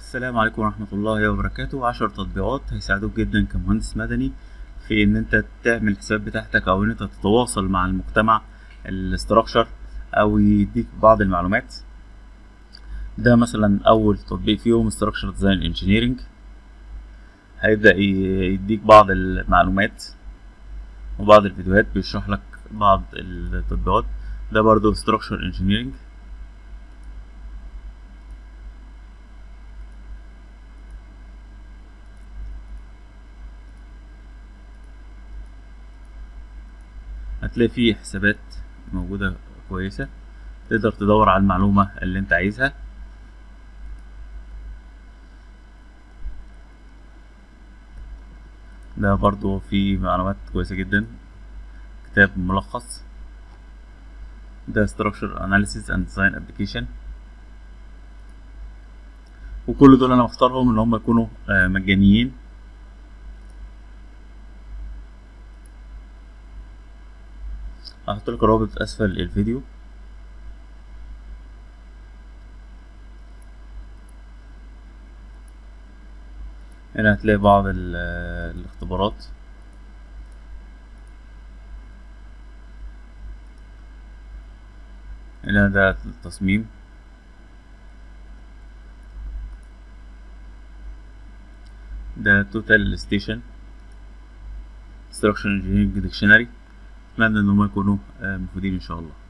السلام عليكم ورحمة الله وبركاته عشر تطبيقات هيساعدوك جدا كمهندس مدني في ان انت تعمل الحساب بتاعتك او ان انت تتواصل مع المجتمع الاستراكشر او يديك بعض المعلومات ده مثلا اول تطبيق فيهم استراكشر ديزاين انجينيرنج هيبدأ ي- يديك بعض المعلومات وبعض الفيديوهات بيشرح لك بعض التطبيقات ده برضو استراكشر انجينيرنج هتلاقي فيه حسابات موجودة كويسة تقدر تدور على المعلومة اللي انت عايزها ده برضو فيه معلومات كويسة جدا كتاب ملخص ده structure analysis and design application وكل دول انا بختارهم ان هم يكونوا آه، مجانيين هحط لك الرابط اسفل الفيديو هنا هتلاقي بعض ال- الاختبارات هنا ده التصميم ده توتال ستيشن structure engineering dictionary اتمنى ان هم يكونوا آه، مفيدين ان شاء الله